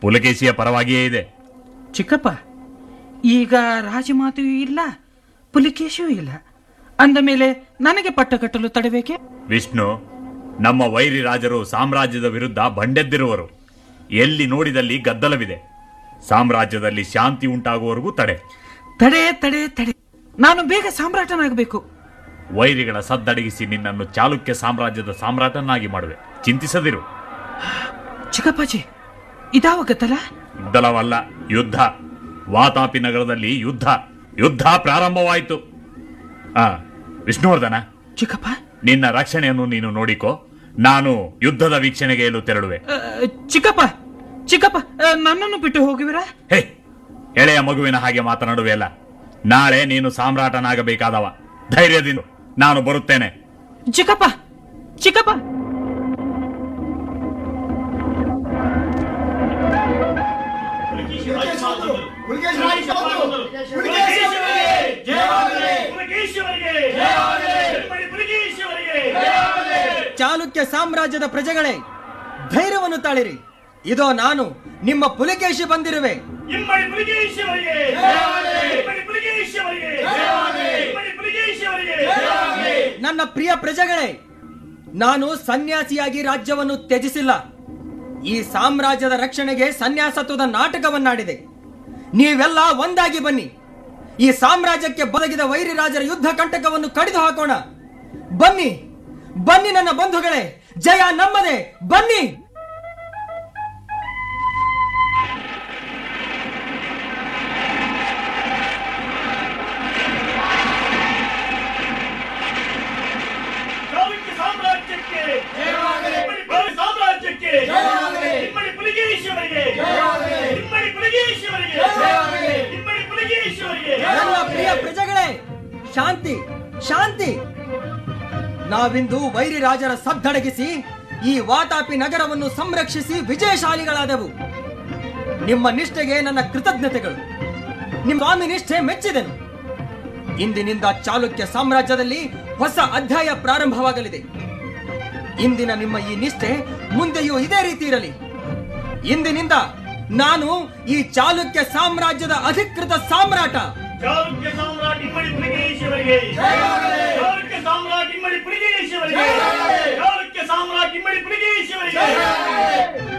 ಪುಲಕೇಶಿಯ ಪರವಾಗಿಯೇ ಇದೆ ಚಿಕ್ಕಪ್ಪ ಈಗ ರಾಜಮಾತೆಯೂ ಇಲ್ಲ ಪುಲಿಕೇಶಿಯೂ ಇಲ್ಲ ಅಂದ ಮೇಲೆ ನನಗೆ ಪಟ್ಟ ಕಟ್ಟಲು ತಡಬೇಕೆ ವಿಷ್ಣು ನಮ್ಮ ವೈರಿ ರಾಜರು ಸಾಮ್ರಾಜ್ಯದ ವಿರುದ್ಧ ಬಂಡೆದ್ದಿರುವರು ಎಲ್ಲಿ ನೋಡಿದಲ್ಲಿ ಗದ್ದಲವಿದೆ ಸಾಮ್ರಾಜ್ಯದಲ್ಲಿ ಶಾಂತಿ ಉಂಟಾಗುವವರೆಗೂ ತಡೆ ತಡೆ ತಡೆ ತಡೆ ನಾನು ಬೇಗ ಸಾಮ್ರಾಟನಾಗಬೇಕು ವೈರಿಗಳ ಸದ್ದಡಗಿಸಿ ನಿನ್ನನ್ನು ಚಾಲುಕ್ಯ ಸಾಮ್ರಾಜ್ಯದ ಸಾಮ್ರಾಟನಾಗಿ ಮಾಡುವೆ ಚಿಂತಿಸದಿರು ಚಿಕ್ಕಪ್ಪಾಜಿ ಇದಾವ ಗದ್ದಲ ಗದ್ದಲವಲ್ಲ ಯುದ್ಧ ವಾತಾಪಿ ನಗರದಲ್ಲಿ ಯುದ್ಧ ಯುದ್ಧ ಪ್ರಾರಂಭವಾಯಿತು ಆ ವಿಷ್ಣುವರ್ಧನ ಚಿಕ್ಕಪ್ಪ ನಿನ್ನ ರಕ್ಷಣೆಯನ್ನು ನೀನು ನೋಡಿಕೋ ನಾನು ಯುದ್ಧದ ವೀಕ್ಷಣೆಗೆ ಎಲ್ಲೂ ತೆರಳುವೆ ಆ, ಚಿಕ್ಕಪ್ಪ ಚಿಕ್ಕಪ್ಪ ಆ, ನನ್ನನ್ನು ಬಿಟ್ಟು ಹೋಗುವಿರಾ ಹೇ ಎಳೆಯ ಮಗುವಿನ ಹಾಗೆ ಮಾತನಾಡುವೆ ಅಲ್ಲ ನಾಳೆ ನೀನು ಸಾಮ್ರಾಟನಾಗಬೇಕಾದವ ಧೈರ್ಯದಿಂದ ನಾನು ಬರುತ್ತೇನೆ ಚಿಕ್ಕಪ್ಪ ಚಿಕ್ಕಪ್ಪ ಚಾಲುಕ್ಯ ಸಾಮ್ರಾಜ್ಯದ ಪ್ರಜೆಗಳೇ ಧೈರ್ಯವನ್ನು ತಾಳಿರಿ ಇದೋ ನಾನು ನಿಮ್ಮ ಪುಲಿಕೇಶಿ ಬಂದಿರುವೆ ಇಮ್ಮಡಿ ಪುಲಿಗೇಶ್ವರಿಗೆ ಇಮ್ಮಡಿ ಪುಲಿಗೇಶ್ವರಿಗೆ ಇಮ್ಮಡಿ ಪುಲಿಗೇಶ್ವರಿಗೆ ನನ್ನ ಪ್ರಿಯ ಪ್ರಜೆಗಳೇ ನಾನು ಸನ್ಯಾಸಿಯಾಗಿ ರಾಜ್ಯವನ್ನು ತ್ಯಜಿಸಿಲ್ಲ ಈ ಸಾಮ್ರಾಜ್ಯದ ರಕ್ಷಣೆಗೆ ಸನ್ಯಾಸತ್ವದ ನಾಟಕವನ್ನಾಡಿದೆ ನೀವೆಲ್ಲ ಒಂದಾಗಿ ಬನ್ನಿ ಈ ಸಾಮ್ರಾಜ್ಯಕ್ಕೆ ಬದಗಿದ ವೈರಿ ರಾಜರ ಯುದ್ಧ ಕಂಟಕವನ್ನು ಕಡಿದು ಹಾಕೋಣ ಬನ್ನಿ ಬನ್ನಿ ನನ್ನ ಬಂಧುಗಳೇ ಜಯ ನಮ್ಮದೇ ಬನ್ನಿ ಚಾಲುಕ್ಯ ಸಾಮ್ರಾಜ್ಯಕ್ಕೆ ಇಮ್ಮಡಿ ಪುಲಿ ಸಾಮ್ರಾಜ್ಯಕ್ಕೆ ಇಮ್ಮಡಿ ಪುಲಿಗೇಶ್ವರಿಗೆ ಇಮ್ಮಡಿ ಪುಲಿಗೇಶ್ವರಿಗೆ ಇಮ್ಮಡಿ ಪುಲಿಗೇಶ್ವರಿಗೆ ನನ್ನ ಪ್ರಿಯ ಪ್ರಜೆಗಳೇ ಶಾಂತಿ ಶಾಂತಿ ನಾವಿಂದು ವೈರಿ ರಾಜರ ಸದ್ದಡಗಿಸಿ ಈ ವಾತಾಪಿ ನಗರವನ್ನು ಸಂರಕ್ಷಿಸಿ ವಿಜಯಶಾಲಿಗಳಾದೆವು ನಿಮ್ಮ ನಿಷ್ಠೆಗೆ ನನ್ನ ಕೃತಜ್ಞತೆಗಳು ನಿಮ್ಮ ಸ್ವಾಮಿ ನಿಷ್ಠೆ ಮೆಚ್ಚಿದೆನು ಇಂದಿನಿಂದ ಚಾಲುಕ್ಯ ಸಾಮ್ರಾಜ್ಯದಲ್ಲಿ ಹೊಸ ಅಧ್ಯಾಯ ಪ್ರಾರಂಭವಾಗಲಿದೆ ಇಂದಿನ ನಿಮ್ಮ ಈ ನಿಷ್ಠೆ ಮುಂದೆಯೂ ಇದೇ ರೀತಿ ಇರಲಿ ಇಂದಿನಿಂದ ನಾನು ಈ ಚಾಲುಕ್ಯ ಸಾಮ್ರಾಜ್ಯದ ಅಧಿಕೃತ ಸಾಮ್ರಾಟ ಚಾಲುಕ್ಯ ಸಾಮ್ರಾಟ್ ಇಮ್ಮಡಿ ಪುಲಿಗೇಶ್ವರಿಗೆ ಚಾಲುಕ್ಯ ಸಾಮ್ರಾಟ್ ಇಮ್ಮಡಿ ಪುಲಿಗೇಶ್ವರಿಗೆ ಚಾಲುಕ್ಯ ಸಾಮ್ರಾಟ್ ಇಮ್ಮಡಿ ಪುಲಿಗೇಶ್ವರಿಗೆ